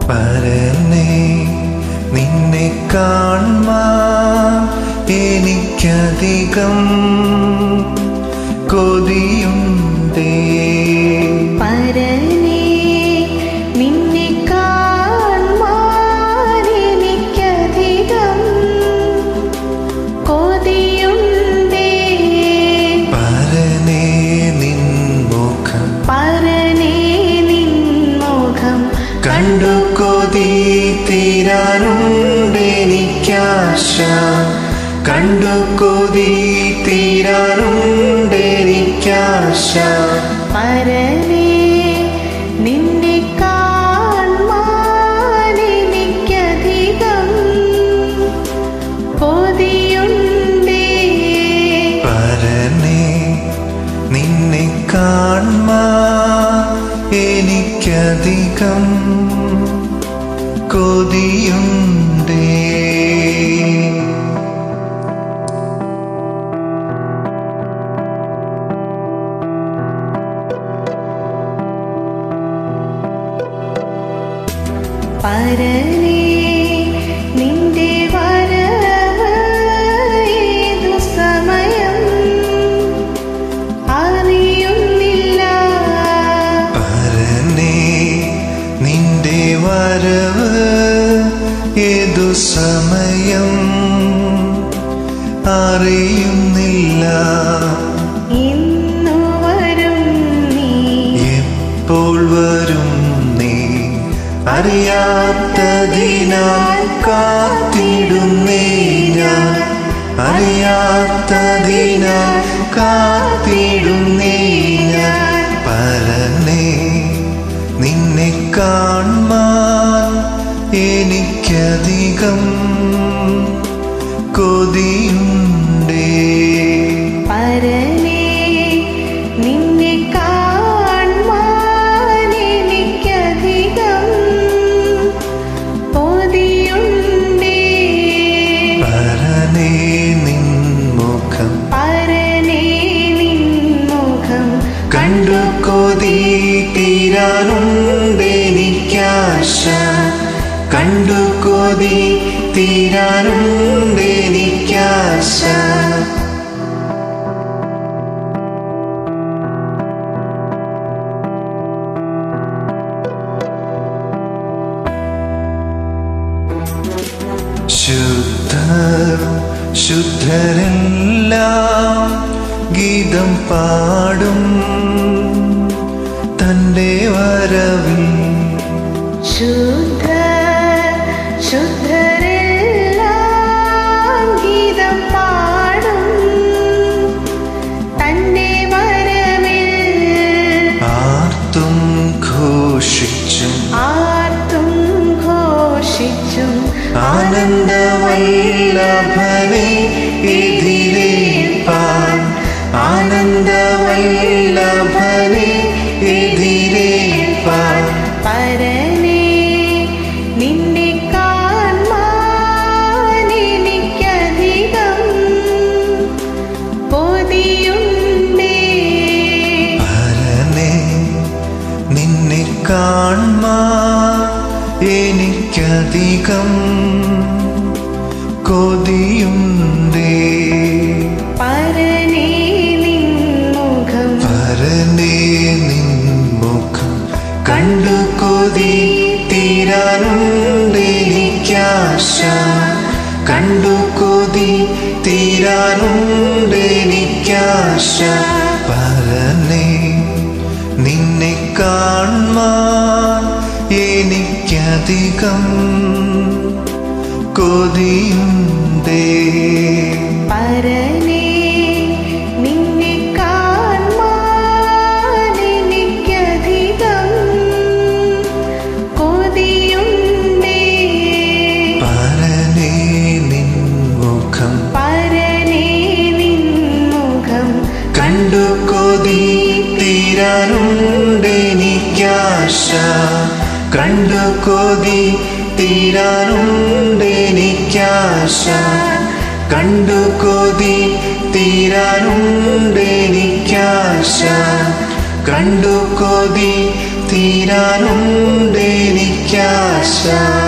പരനെ നിന്നെ കാൺമാൻ എനിക്കധികം കൊതിയുണ്ടേ പരനേ നിന്നെ കാണുവാൻ എനിക്കധികം കൊതിയുണ്ടേ പരനെ നിൻ മുഖം പരനേ നിൻ മുഖം കണ്ടു കൊതി തീരാനുണ്ട് എനിക്കാശ കണ്ടു കൊതി തീരാനുണ്ട് എനിക്കാശ പരനേ നിന്നെ കാണുവാൻ എനിക്കധികം കൊതിയുണ്ടേ പരനെ നിന്നെ കാൺമാൻ എനിക്കധികം കൊതിയുണ്ടേ പരനേ നിന്റെ വരവ് ഏതു സമയം അറിയുന്നില്ല പരനെ നിന്റെ വരവ് ഏതു സമയം അറിയുന്നില്ല ഇന്നു വരും നീ എപ്പോൾ വരും നീ അറിയാത്തതിനാൽ കാത്തിടുന്നേ ഞാൻ അറിയാത്തതിനാൽ കാത്തിടുന്നേ ഞാൻ പരനെ നിന്നെ കാൺമാൻ എനിക്കധികം കൊതിയുണ്ടേ പരനേ നിന്നെ കാണുവാൻ എനിക്കധികം കൊതിയുണ്ടേ പരനെ നിൻ മുഖം പരനേ നിൻ മുഖം കണ്ടു കൊതി തീരാനുണ്ട് എനിക്കാശ കണ്ടു കൊതി തീരാനുണ്ട് എനിക്കാശ ശുദ്ധർ ശുദ്ധരെല്ലാം ഗീതം പാടും തൻ്റെ വരവിൽ ശുദ്ധ ശുദ്ധരെല്ലാം ഗീതം പാടും തന്റെ വരവിൽ ആർത്തും ഘോഷിച്ചും ആർത്തും ഘോഷിച്ചും ആനന്ദവല്ലഭനെ എതിരേൽപ്പാൻ ആനന്ദവല്ലഭനെ എതിരേൽപ്പാൻ പരനേ നിന്നെ കാണുവാൻ എനിക്കധികം കൊതിയുണ്ടേ പരനെ നിന്നെ കാൺമാൻ എനിക്കധികം കൊതിയുണ്ടേ പരനേ നിൻ മുഖം പരനെ നിൻ മുഖം കണ്ടു കൊതി തീരാനുണ്ട് എനിക്കാശ കണ്ടു കൊതി തീരാനുണ്ട് എനിക്കാശ പരനെ നിന്നെ കാൺമാൻ എനിക്കധികം കൊതിയുണ്ടേ പരനേ നിന്നെ കാണുവാൻ എനിക്കധികം കൊതിയുണ്ടേ പരനെ നിൻ മുഖം പരനേ നിൻ മുഖം കണ്ടു കൊതി തീരാനുണ്ട് എനിക്കാശ കണ്ടു കൊതി തീരാനുണ്ട് എനിക്കാശ കണ്ടു കൊതി തീരാനുണ്ട് എനിക്കാശ കണ്ടു കൊതി തീരാനുണ്ടെനിക്കാശ